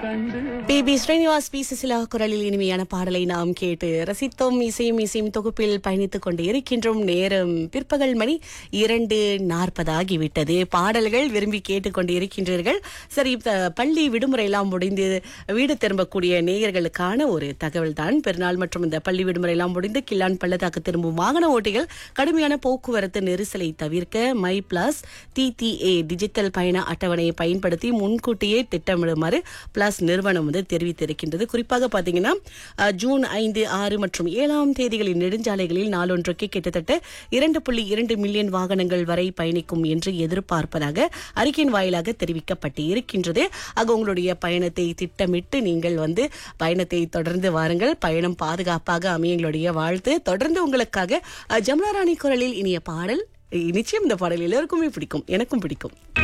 BP Srinivas B Susheela குரலில் இனிமையான பாடலை நாம் கேட்டு ரசித்தோம் இசையும் இசையும் தொகுப்பில் பயணித்துக் கொண்டு இருக்கின்றோம் நேரம் பிற்பகல் மணி இரண்டு நாற்பதாகிவிட்டது பாடல்கள் விரும்பி கேட்டுக்கொண்டு இருக்கின்றீர்கள் சரி இப்ப பள்ளி விடுமுறை எல்லாம் முடிந்து வீடு திரும்பக்கூடிய நேயர்களுக்கான ஒரு தகவல் தான் பெருநாள் மற்றும் இந்த பள்ளி விடுமுறை எல்லாம் முடிந்து கில்லான் பள்ளத்தாக்கு திரும்பும் வாகன ஓட்டிகள் கடுமையான போக்குவரத்து நெரிசலை தவிர்க்க மை பிளஸ் டிடிஏ டிஜிட்டல் பயண அட்டவணையை பயன்படுத்தி முன்கூட்டியே திட்டமிடுமாறு பிளஸ் நிறுவனம் வந்து தெரிவித்திருக்கின்றது குறிப்பாக பாத்தீங்கன்னா அஹ், ஜூன் ஐந்து ஆறு மற்றும் ஏழாம் தேதிகளில் நெடுஞ்சாலைகளில் நாளொன்றுக்கு கிட்டத்தட்ட இரண்டு புள்ளி இரண்டு மில்லியன் வாகனங்கள் வரை பயணிக்கும் என்று எதிர்பார்ப்பதாக அறிக்கையின் வாயிலாக தெரிவிக்கப்பட்டு இருக்கின்றது ஆக உங்களுடைய பயணத்தை திட்டமிட்டு நீங்கள் வந்து பயணத்தை தொடர்ந்து வாருங்கள் பயணம் பாதுகாப்பாக அமைய எங்களுடைய வாழ்த்து தொடர்ந்து உங்களுக்காக அஹ், ஜமுனா ராணி குரலில் இனிய பாடல் நிச்சயம் இந்த பாடல் எல்லோருக்குமே பிடிக்கும் எனக்கும் பிடிக்கும்